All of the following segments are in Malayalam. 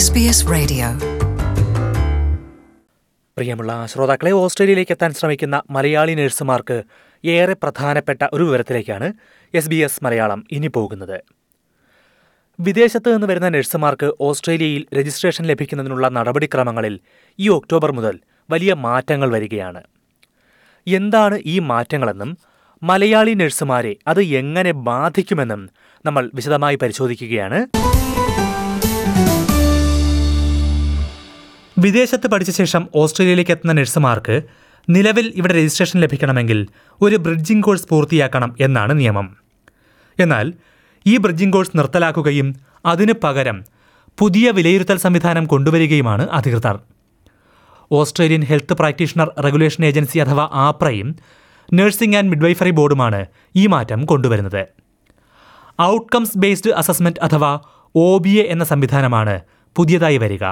SBS Radio. പ്രിയമുള്ള ശ്രോതാക്കളെ ഓസ്ട്രേലിയയിലേക്ക് എത്താൻ ശ്രമിക്കുന്ന മലയാളി നഴ്സുമാർക്ക് ഏറെ പ്രധാനപ്പെട്ട ഒരു വിവരത്തിലേക്കാണ് എസ് ബി എസ് മലയാളം ഇനി പോകുന്നത് വിദേശത്ത് നിന്ന് വരുന്ന നഴ്സുമാർക്ക് ഓസ്ട്രേലിയയിൽ രജിസ്ട്രേഷൻ ലഭിക്കുന്നതിനുള്ള നടപടിക്രമങ്ങളിൽ ഈ ഒക്ടോബർ മുതൽ വലിയ മാറ്റങ്ങൾ വരികയാണ് എന്താണ് ഈ മാറ്റങ്ങളെന്നും മലയാളി നഴ്സുമാരെ അത് എങ്ങനെ ബാധിക്കുമെന്നും നമ്മൾ വിശദമായി പരിശോധിക്കുകയാണ് വിദേശത്ത് പഠിച്ച ശേഷം ഓസ്ട്രേലിയയിലേക്ക് എത്തുന്ന നഴ്സുമാർക്ക് നിലവിൽ ഇവിടെ രജിസ്ട്രേഷൻ ലഭിക്കണമെങ്കിൽ ഒരു ബ്രിഡ്ജിംഗ് കോഴ്സ് പൂർത്തിയാക്കണം എന്നാണ് നിയമം എന്നാൽ ഈ ബ്രിഡ്ജിംഗ് കോഴ്സ് നിർത്തലാക്കുകയും അതിനു പകരം പുതിയ വിലയിരുത്തൽ സംവിധാനം കൊണ്ടുവരികയുമാണ് അധികൃതർ Australian health practitioner regulation agency അഥവാ ആപ്രയും നഴ്സിംഗ് ആൻഡ് മിഡ്വൈഫറി ബോർഡുമാണ് ഈ മാറ്റം കൊണ്ടുവരുന്നത് ഔട്ട്കംസ് ബേസ്ഡ് അസസ്മെന്റ് അഥവാ ഒ ബി എ എന്ന സംവിധാനമാണ് പുതിയതായി വരിക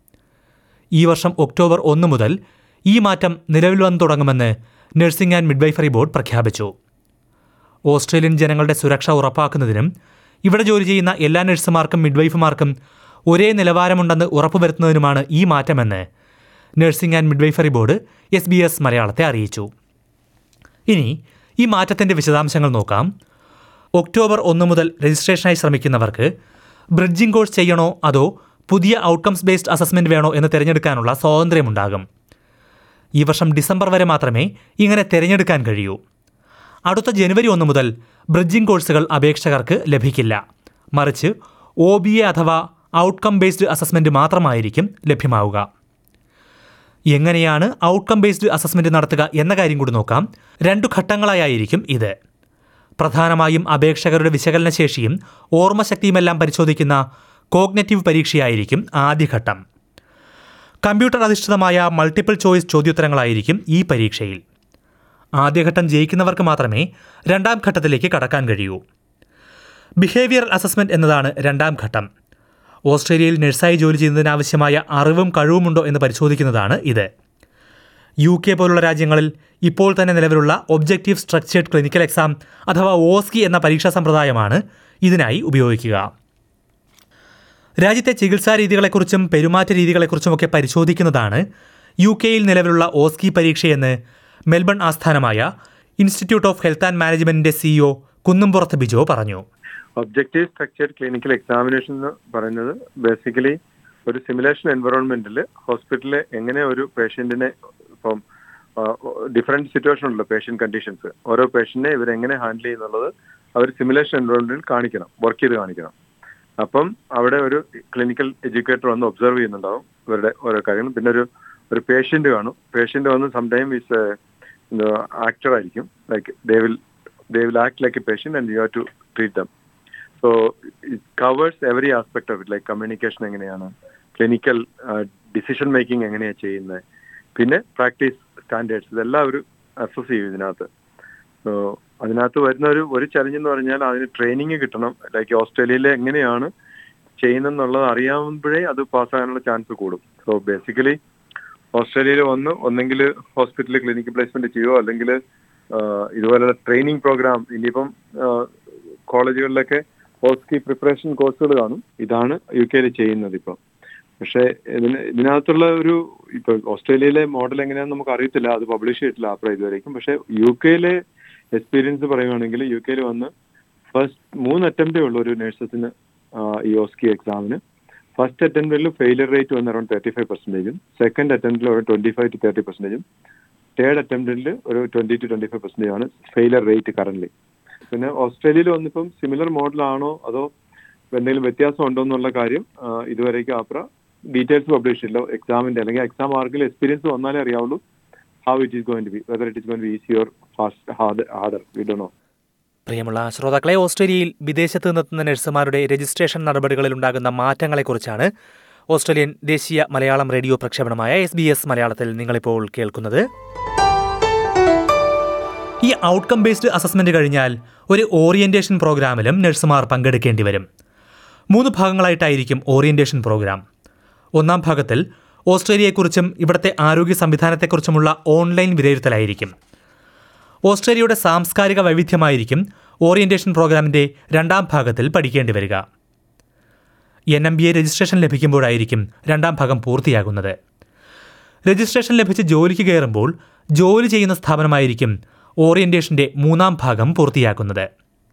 ഈ വർഷം ഒക്ടോബർ ഒന്ന് മുതൽ ഈ മാറ്റം നിലവിൽ വന്നു തുടങ്ങുമെന്ന് നഴ്സിംഗ് ആൻഡ് മിഡ്വൈഫറി ബോർഡ് പ്രഖ്യാപിച്ചു ഓസ്ട്രേലിയൻ ജനങ്ങളുടെ സുരക്ഷ ഉറപ്പാക്കുന്നതിനും ഇവിടെ ജോലി ചെയ്യുന്ന എല്ലാ നഴ്സുമാർക്കും മിഡ്വൈഫുമാർക്കും ഒരേ നിലവാരമുണ്ടെന്ന് ഉറപ്പുവരുത്തുന്നതിനുമാണ് ഈ മാറ്റമെന്ന് nursing and midwifery board S B S മലയാളത്തെ അറിയിച്ചു ഇനി ഈ മാറ്റത്തിൻ്റെ വിശദാംശങ്ങൾ നോക്കാം ഒക്ടോബർ ഒന്ന് മുതൽ രജിസ്ട്രേഷനായി ശ്രമിക്കുന്നവർക്ക് ബ്രിഡ്ജിംഗ് കോഴ്സ് ചെയ്യണോ അതോ പുതിയ ഔട്ട്കംസ് ബേസ്ഡ് അസസ്മെന്റ് വേണോ എന്ന് തിരഞ്ഞെടുക്കാനുള്ള സ്വാതന്ത്ര്യമുണ്ടാകും ഈ വർഷം ഡിസംബർ വരെ മാത്രമേ ഇങ്ങനെ തിരഞ്ഞെടുക്കാൻ കഴിയൂ അടുത്ത ജനുവരി ഒന്ന് മുതൽ ബ്രിഡ്ജിംഗ് കോഴ്സുകൾ അപേക്ഷകർക്ക് ലഭിക്കില്ല മറിച്ച് ഒ ബി എ അഥവാ ഔട്ട്കം ബേസ്ഡ് അസസ്മെന്റ് മാത്രമായിരിക്കും ലഭ്യമാവുക എങ്ങനെയാണ് ഔട്ട്കം ബേസ്ഡ് അസസ്മെന്റ് നടത്തുക എന്ന കാര്യം കൂടി നോക്കാം രണ്ടു ഘട്ടങ്ങളായിരിക്കും ഇത് പ്രധാനമായും അപേക്ഷകരുടെ വിശകലന ശേഷിയും ഓർമ്മശക്തിയുമെല്ലാം പരിശോധിക്കുന്ന കോഗ്നറ്റീവ് പരീക്ഷയായിരിക്കും ആദ്യഘട്ടം കമ്പ്യൂട്ടർ അധിഷ്ഠിതമായ മൾട്ടിപ്പിൾ ചോയ്സ് ചോദ്യോത്തരങ്ങളായിരിക്കും ഈ പരീക്ഷയിൽ ആദ്യഘട്ടം ജയിക്കുന്നവർക്ക് മാത്രമേ രണ്ടാം ഘട്ടത്തിലേക്ക് കടക്കാൻ കഴിയൂ ബിഹേവിയറൽ അസസ്മെന്റ് എന്നതാണ് രണ്ടാം ഘട്ടം ഓസ്ട്രേലിയയിൽ നഴ്സായി ജോലി ചെയ്യുന്നതിനാവശ്യമായ അറിവും കഴിവുമുണ്ടോ എന്ന് പരിശോധിക്കുന്നതാണ് ഇത് യു കെ പോലുള്ള രാജ്യങ്ങളിൽ ഇപ്പോൾ തന്നെ നിലവിലുള്ള ഒബ്ജക്റ്റീവ് സ്ട്രക്ചേർഡ് ക്ലിനിക്കൽ എക്സാം അഥവാ ഓസ്കി എന്ന പരീക്ഷാ സമ്പ്രദായമാണ് ഇതിനായി ഉപയോഗിക്കുക രാജ്യത്തെ ചികിത്സാ രീതികളെക്കുറിച്ചും പെരുമാറ്റ രീതികളെക്കുറിച്ചുമൊക്കെ പരിശോധിക്കുന്നതാണ് യു കെയിൽ നിലവിലുള്ള ഓസ്കി പരീക്ഷയെന്ന് മെൽബൺ ആസ്ഥാനമായ ഇൻസ്റ്റിറ്റ്യൂട്ട് ഓഫ് ഹെൽത്ത് ആൻഡ് മാനേജ്മെന്റിന്റെ സിഇഒ കുന്നുംപുറത്ത് ബിജോ പറഞ്ഞു ഒബ്ജക്റ്റീവ് സ്ട്രക്ചർഡ് ക്ലിനിക്കൽ എക്സാമിനേഷൻ എന്ന് പറയുന്നത് ബേസിക്കലി ഒരു സിമുലേഷൻ എൻവറോൺമെന്റിൽ ഹോസ്പിറ്റലിൽ എങ്ങനെ ഒരു പേഷ്യന്റിനെ ഇപ്പം ഡിഫറെന്റ് സിറ്റുവേഷൻ ഉണ്ടല്ലോ പേഷ്യന്റ് കണ്ടീഷൻസ് ഓരോ പേഷ്യന്റിനെ ഇവരെങ്ങനെ ഹാൻഡിൽ ചെയ്യുന്നുള്ളത് അവർ സിമുലേഷൻ എൻവറോൺമെന്റിൽ കാണിക്കണം വർക്ക് ചെയ്ത് കാണിക്കണം അപ്പം അവിടെ ഒരു ക്ലിനിക്കൽ എഡ്യൂക്കേറ്റർ വന്ന് ഒബ്സർവ് ചെയ്യുന്നുണ്ടാവും ഇവരുടെ ഓരോ കാര്യങ്ങളും പിന്നെ ഒരു ഒരു പേഷ്യന്റ് കാണും പേഷ്യന്റ് വന്ന് സംടൈം ഈസ് ആക്ടർ ആയിരിക്കും like they will they will act like a patient and you have to treat them so it covers every aspect of it like communication എങ്ങനെയാണ് ക്ലിനിക്കൽ ഡിസിഷൻ മേക്കിംഗ് എങ്ങനെയാണ് ചെയ്യുന്നത് പിന്നെ പ്രാക്ടീസ് സ്റ്റാൻഡേർഡ്സ് ഇതെല്ലാം അവർ അസസ് ചെയ്യും ഇതിനകത്ത് സോ അതിനകത്ത് വരുന്ന ഒരു ഒരു ചലഞ്ച് എന്ന് പറഞ്ഞാൽ അതിന് ട്രെയിനിങ് കിട്ടണം ലൈക്ക് ഓസ്ട്രേലിയയിൽ എങ്ങനെയാണ് ചെയ്യുന്നെന്നുള്ളത് അറിയാവുമ്പോഴേ അത് പാസ്സാകാനുള്ള ചാൻസ് കൂടും സോ ബേസിക്കലി ഓസ്ട്രേലിയയിൽ വന്ന് ഒന്നെങ്കിൽ ഹോസ്പിറ്റലിൽ ക്ലിനിക്കൽ പ്ലേസ്മെന്റ് ചെയ്യുമോ അല്ലെങ്കിൽ ഇതുപോലുള്ള ട്രെയിനിങ് പ്രോഗ്രാം ഇനിയിപ്പം കോളേജുകളിലൊക്കെ ഹോസ്കി പ്രിപ്പറേഷൻ കോഴ്സുകൾ കാണും ഇതാണ് യു കെയിൽ ചെയ്യുന്നത് ഇപ്പം പക്ഷേ ഇതിന് ഇതിനകത്തുള്ള ഒരു ഇപ്പൊ ഓസ്ട്രേലിയയിലെ മോഡൽ എങ്ങനെയാണെന്ന് നമുക്ക് അറിയത്തില്ല അത് പബ്ലിഷ് ചെയ്തിട്ടില്ല ആപ്ര ഇതുവരേക്കും പക്ഷേ യു കെയിലെ എക്സ്പീരിയൻസ് പറയുവാണെങ്കിൽ യു കെയിൽ വന്ന് ഫസ്റ്റ് മൂന്ന് അറ്റംപ്റ്റേ ഉള്ളൂ ഒരു നഴ്സസിന് ഈ ഓസ്കി എക്സാമിന് ഫസ്റ്റ് അറ്റംപ്റ്റിൽ ഫെയിലിയർ റേറ്റ് വന്ന് അറൌണ്ട് തേർട്ടി ഫൈവ് പെർസെൻറ്റേജും സെക്കൻഡ് അറ്റംപ്റ്റിൽ ഒരു ട്വന്റി ഫൈവ് ടു തേർട്ടി പെർസെൻറ്റേജും തേർഡ് അറ്റംപ്റ്റിൽ ഒരു twenty to twenty five percentage ആണ് ഫെയിലിയർ റേറ്റ് കറന്റ് പിന്നെ ഓസ്ട്രേലിയയിൽ വന്നിപ്പം സിമിലർ മോഡലാണോ അതോ എന്തെങ്കിലും വ്യത്യാസം ഉണ്ടോ എന്നുള്ള കാര്യം ഇതുവരേക്കും ആപ്ര ഡീറ്റെയിൽസ് പബ്ലിഷ് ചെയ്യില്ല എക്സാമിന്റെ അല്ലെങ്കിൽ എക്സാം മാർക്കിൽ എക്സ്പീരിയൻസ് വന്നാലേ അറിയാവുള്ളൂ how it is going to be whether it is going to be easy or fast hard harder we ഡോ നോ പ്രിയമുള്ള ശ്രോതാക്കളെ ഓസ്ട്രേലിയയിൽ വിദേശത്ത് നിന്നെത്തുന്ന നഴ്സുമാരുടെ രജിസ്ട്രേഷൻ നടപടികളിൽ ഉണ്ടാകുന്ന മാറ്റങ്ങളെക്കുറിച്ചാണ് ഓസ്ട്രേലിയൻ ദേശീയ മലയാളം റേഡിയോ പ്രക്ഷേപണമായ എസ് ബി എസ് മലയാളത്തിൽ നിങ്ങളിപ്പോൾ കേൾക്കുന്നത് ഈ ഔട്ട്കം ബേസ്ഡ് അസസ്മെന്റ് കഴിഞ്ഞാൽ ഒരു ഓറിയന്റേഷൻ പ്രോഗ്രാമിലും നഴ്സുമാർ പങ്കെടുക്കേണ്ടി വരും മൂന്ന് ഭാഗങ്ങളായിട്ടായിരിക്കും ഓറിയന്റേഷൻ പ്രോഗ്രാം ഒന്നാം ഭാഗത്തിൽ ഓസ്ട്രേലിയയെക്കുറിച്ചും ഇവിടുത്തെ ആരോഗ്യ സംവിധാനത്തെക്കുറിച്ചുമുള്ള ഓൺലൈൻ വിലയിരുത്തലായിരിക്കും ഓസ്ട്രേലിയയുടെ സാംസ്കാരിക വൈവിധ്യമായിരിക്കും ഓറിയന്റേഷൻ പ്രോഗ്രാമിന്റെ രണ്ടാം ഭാഗത്തിൽ പഠിക്കേണ്ടി വരിക N M B A registration ലഭിക്കുമ്പോഴായിരിക്കും രണ്ടാം ഭാഗം പൂർത്തിയാകുന്നത് രജിസ്ട്രേഷൻ ലഭിച്ച് ജോലിക്ക് കയറുമ്പോൾ ജോലി ചെയ്യുന്ന സ്ഥാപനമായിരിക്കും ഓറിയന്റേഷന്റെ മൂന്നാം ഭാഗം പൂർത്തിയാക്കുന്നത്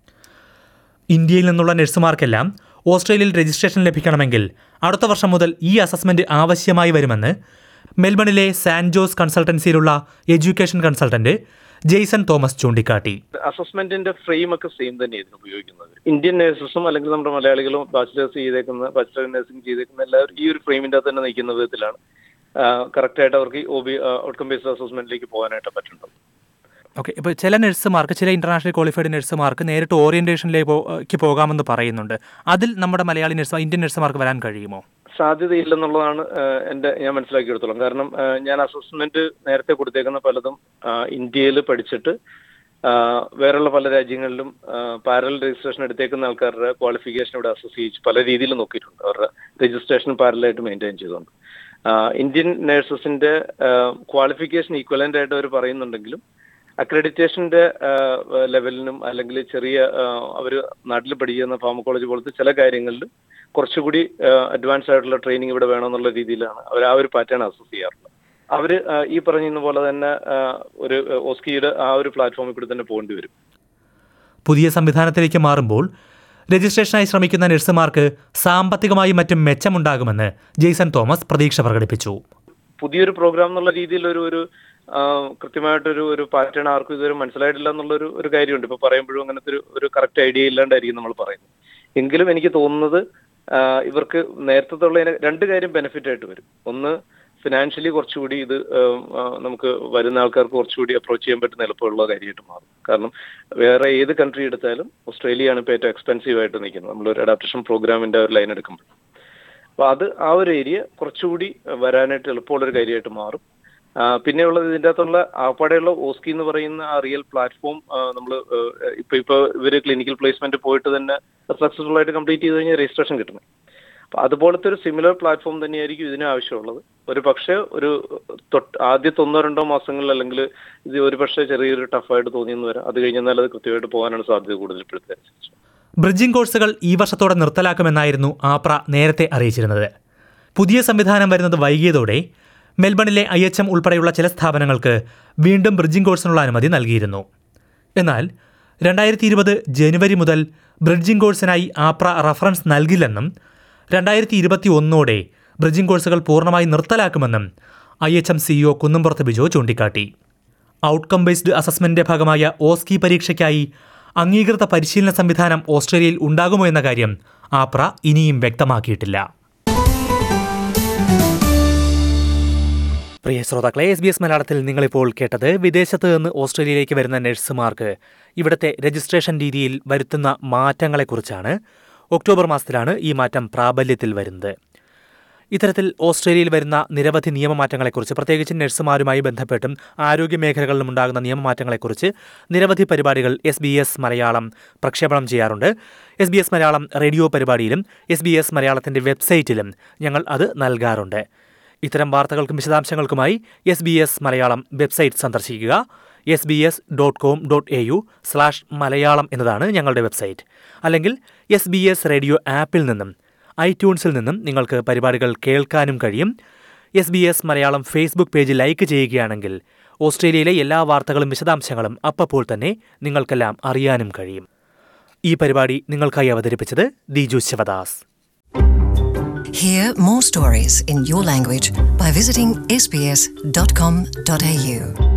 ഇന്ത്യയിൽ നിന്നുള്ള നഴ്സുമാർക്കെല്ലാം ഓസ്ട്രേലിയയിൽ രജിസ്ട്രേഷൻ ലഭിക്കണമെങ്കിൽ അടുത്ത വർഷം മുതൽ ഈ അസസ്മെന്റ് ആവശ്യമായി വരുമെന്ന് മെൽബണിലെ സാൻ ജോസ് കൺസൾട്ടൻസിയിലുള്ള എഡ്യൂക്കേഷൻ കൺസൾട്ടന്റ് ജെയ്സൺ തോമസ് ചൂണ്ടിക്കാട്ടി അസസ്മെന്റിന്റെ ഫ്രെയിം ഒക്കെ സെയിം തന്നെ ഇതിന് ഉപയോഗിക്കുന്നത് ഇന്ത്യൻ നഴ്സസും അല്ലെങ്കിൽ നമ്മുടെ മലയാളികളും ബാച്ചിലേഴ്സ് ചെയ്തേക്കുന്ന ബാച്ചിലർ നഴ്സിംഗ് ചെയ്തേക്കുന്ന എല്ലാവരും ഈ ഒരു ഫ്രെയിമിന്റെ അകത്ത് തന്നെ നിൽക്കുന്ന വിധത്തിലാണ് കറക്റ്റ് ആയിട്ട് അവർക്ക് ഒ ബി ഔട്ട്കം ബേസ്ഡ് അസസ്മെന്റിലേക്ക് പോകാനായിട്ട് പറ്റുന്നത് ഓക്കെ ഇപ്പോൾ ചില നഴ്സുമാർക്ക് ചില ഇന്റർനാഷണൽ ക്വാളിഫൈഡ് നഴ്സുമാർക്ക് നേരിട്ട് ഓറിയന്റേഷനിലേക്ക് പോകാമെന്ന് പറയുന്നുണ്ട് അതിൽ നമ്മുടെ മലയാളി നഴ്സ് ഇന്ത്യൻ നഴ്സുമാർക്ക് വരാൻ കഴിയുമോ സാധ്യതയില്ലെന്നുള്ളതാണ് ആഹ് എന്റെ ഞാൻ മനസ്സിലാക്കിയെടുത്തോളം കാരണം ആഹ് ഞാൻ അസസ്മെന്റ് നേരത്തെ കൊടുത്തേക്കുന്ന പലതും ഇന്ത്യയിൽ പഠിച്ചിട്ട് ആഹ് വേറെയുള്ള പല രാജ്യങ്ങളിലും പാരൽ രജിസ്ട്രേഷൻ എടുത്തേക്കുന്ന ആൾക്കാരുടെ ക്വാളിഫിക്കേഷൻ ഇവിടെ അസസ് ചെയ്യിച്ച് പല രീതിയിൽ നോക്കിയിട്ടുണ്ട് അവരുടെ രജിസ്ട്രേഷൻ പാരലായിട്ട് മെയിൻറ്റെയിൻ ചെയ്തുകൊണ്ട് ആഹ് ഇന്ത്യൻ നഴ്സസിന്റെ ക്വാളിഫിക്കേഷൻ ഈക്വലന്റ് ആയിട്ട് അവർ പറയുന്നുണ്ടെങ്കിലും അക്രഡിറ്റേഷന്റെ ലെവലിനും അല്ലെങ്കിൽ ചെറിയ അവർ നാട്ടിൽ പഠിക്കുന്ന ഫാർമക്കോളജി പോലത്തെ ചില കാര്യങ്ങളിൽ കുറച്ചുകൂടി അഡ്വാൻസ് ആയിട്ടുള്ള ട്രെയിനിങ് ഇവിടെ വേണമെന്നുള്ള രീതിയിലാണ് അവർ ആ ഒരു പാറ്റേൺ അസസ് ചെയ്യാറുള്ളത് അവർ ഈ പറഞ്ഞ പോലെ തന്നെ ആ, ഒരു ഓസ്കിയുടെ ആ ഒരു പ്ലാറ്റ്ഫോമിൽ കൂടി തന്നെ പോകേണ്ടി വരും പുതിയ സംവിധാനത്തിലേക്ക് മാറുമ്പോൾ രജിസ്ട്രേഷനായി ശ്രമിക്കുന്ന നഴ്സുമാർക്ക് സാമ്പത്തികമായും മറ്റും മെച്ചമുണ്ടാകുമെന്ന് ജെയ്സൺ തോമസ് പ്രതീക്ഷ പ്രകടിപ്പിച്ചു പുതിയൊരു പ്രോഗ്രാം എന്നുള്ള രീതിയിൽ ഒരു ഒരു ആ, കൃത്യമായിട്ടൊരു ഒരു പാറ്റേൺ ആർക്കും ഇതുവരെ മനസ്സിലായിട്ടില്ല എന്നുള്ളൊരു ഒരു കാര്യമുണ്ട് ഇപ്പൊ പറയുമ്പോഴും അങ്ങനത്തെ ഒരു ഒരു കറക്റ്റ് ഐഡിയ ഇല്ലാണ്ടായിരിക്കും നമ്മൾ പറയുന്നത് എങ്കിലും എനിക്ക് തോന്നുന്നത് ആ, ഇവർക്ക് നേരത്തെ ഉള്ളതിന് രണ്ട് കാര്യം ബെനിഫിറ്റ് ആയിട്ട് വരും ഒന്ന് ഫിനാൻഷ്യലി കുറച്ചുകൂടി ഇത് ഉം, ആ, നമുക്ക് വരുന്ന ആൾക്കാർക്ക് കുറച്ചുകൂടി അപ്രോച്ച് ചെയ്യാൻ പറ്റുന്ന എളുപ്പമുള്ള കാര്യമായിട്ട് മാറും കാരണം വേറെ ഏത് കൺട്രി എടുത്താലും ഓസ്ട്രേലിയയാണ് ഇപ്പോൾ ഏറ്റവും എക്സ്പെൻസീവ് ആയിട്ട് നിൽക്കുന്നത് നമ്മളൊരു അഡാപ്റ്റേഷൻ പ്രോഗ്രാമിന്റെ ഒരു ലൈൻ എടുക്കുമ്പോൾ അപ്പൊ അത് ആ ഒരു ഏരിയ കുറച്ചുകൂടി വരാനായിട്ട് എളുപ്പമുള്ള ഒരു കാര്യമായിട്ട് മാറും ആ, പിന്നെയുള്ളത് ഇതിൻ്റെ അകത്തുള്ള ആപ്പാടെയുള്ള ഓസ്കി എന്ന് പറയുന്ന ആ റിയൽ പ്ലാറ്റ്ഫോം നമ്മൾ ഇപ്പൊ ഇപ്പൊ ഇവര് ക്ലിനിക്കൽ പ്ലേസ്മെന്റ് പോയിട്ട് തന്നെ സക്സസ്ഫുൾ ആയിട്ട് കംപ്ലീറ്റ് ചെയ്ത് കഴിഞ്ഞാൽ രജിസ്ട്രേഷൻ കിട്ടണം അപ്പൊ അതുപോലത്തെ ഒരു സിമിലർ പ്ലാറ്റ്ഫോം തന്നെയായിരിക്കും ഇതിന് ആവശ്യമുള്ളത് ഒരു പക്ഷേ ഒരു തൊട്ട് ആദ്യത്തെ ഒന്നോ രണ്ടോ മാസങ്ങളിൽ അല്ലെങ്കിൽ ഇത് ഒരു പക്ഷേ ചെറിയൊരു ടഫായിട്ട് തോന്നിയെന്ന് വരാം അത് കഴിഞ്ഞാൽ അത് കൃത്യമായിട്ട് പോകാനാണ് സാധ്യത കൂടുതൽ ഇപ്പോഴത്തെ അനുസരിച്ച് ബ്രിഡ്ജിംഗ് കോഴ്സുകൾ ഈ വർഷത്തോടെ നിർത്തലാക്കുമെന്നായിരുന്നു ആപ്ര നേരത്തെ അറിയിച്ചിരുന്നത് പുതിയ സംവിധാനം വരുന്നത് വൈകിയതോടെ മെൽബണിലെ ഐ എച്ച് എം ഉൾപ്പെടെയുള്ള ചില സ്ഥാപനങ്ങൾക്ക് വീണ്ടും ബ്രിഡ്ജിംഗ് കോഴ്സിനുള്ള അനുമതി നൽകിയിരുന്നു എന്നാൽ രണ്ടായിരത്തി ഇരുപത് ജനുവരി മുതൽ ബ്രിഡ്ജിംഗ് കോഴ്സിനായി ആപ്ര റഫറൻസ് നൽകില്ലെന്നും രണ്ടായിരത്തി ഇരുപത്തി ഒന്നോടെ ബ്രിഡ്ജിംഗ് കോഴ്സുകൾ പൂർണ്ണമായി നിർത്തലാക്കുമെന്നും I H M CEO Kunnampurath Bijo ചൂണ്ടിക്കാട്ടി ഔട്ട്കം ബേസ്ഡ് അസസ്മെന്റിന്റെ ഭാഗമായ ഓസ്കി പരീക്ഷയ്ക്കായി അംഗീകൃത പരിശീലന സംവിധാനം ഓസ്ട്രേലിയയിൽ ഉണ്ടാകുമോ എന്ന കാര്യം ആപ്ര ഇനിയും വ്യക്തമാക്കിയിട്ടില്ല പ്രിയ ശ്രോതാക്കളെ എസ് ബി എസ് മലയാളത്തിൽ നിങ്ങളിപ്പോൾ കേട്ടത് വിദേശത്ത് നിന്ന് ഓസ്ട്രേലിയയിലേക്ക് വരുന്ന നഴ്സുമാർക്ക് ഇവിടുത്തെ രജിസ്ട്രേഷൻ രീതിയിൽ വരുത്തുന്ന മാറ്റങ്ങളെക്കുറിച്ചാണ് ഒക്ടോബർ മാസത്തിലാണ് ഈ മാറ്റം പ്രാബല്യത്തിൽ വരുന്നത് ഇത്തരത്തിൽ ഓസ്ട്രേലിയയിൽ വരുന്ന നിരവധി നിയമമാറ്റങ്ങളെക്കുറിച്ച് പ്രത്യേകിച്ച് നഴ്സുമാരുമായി ബന്ധപ്പെട്ടും ആരോഗ്യ മേഖലകളിലും ഉണ്ടാകുന്ന നിയമമാറ്റങ്ങളെക്കുറിച്ച് നിരവധി പരിപാടികൾ എസ് ബി എസ് മലയാളം പ്രക്ഷേപണം ചെയ്യാറുണ്ട് S B S Malayalam radio പരിപാടിയിലും എസ് ബി എസ് മലയാളത്തിൻ്റെ വെബ്സൈറ്റിലും ഞങ്ങൾ അത് നൽകാറുണ്ട് ഇത്തരം വാർത്തകൾക്കും വിശദാംശങ്ങൾക്കുമായി S B S Malayalam website സന്ദർശിക്കുക S B S dot com dot A U slash Malayalam എന്നതാണ് ഞങ്ങളുടെ വെബ്സൈറ്റ് അല്ലെങ്കിൽ എസ് ബി എസ് റേഡിയോ ആപ്പിൽ നിന്നും ഐട്യൂൺസിൽ നിന്നും നിങ്ങൾക്ക് പരിപാടികൾ കേൾക്കാനും കഴിയും S B S Malayalam Facebook page like ചെയ്യുകയാണെങ്കിൽ ഓസ്ട്രേലിയയിലെ എല്ലാ വാർത്തകളും വിശദാംശങ്ങളും അപ്പോൾ തന്നെ നിങ്ങൾക്കെല്ലാം അറിയാനും കഴിയും ഈ പരിപാടി നിങ്ങൾക്കായി അവതരിപ്പിച്ചത് Diju Sivadas Hear more stories in your language by visiting sbs.com.au.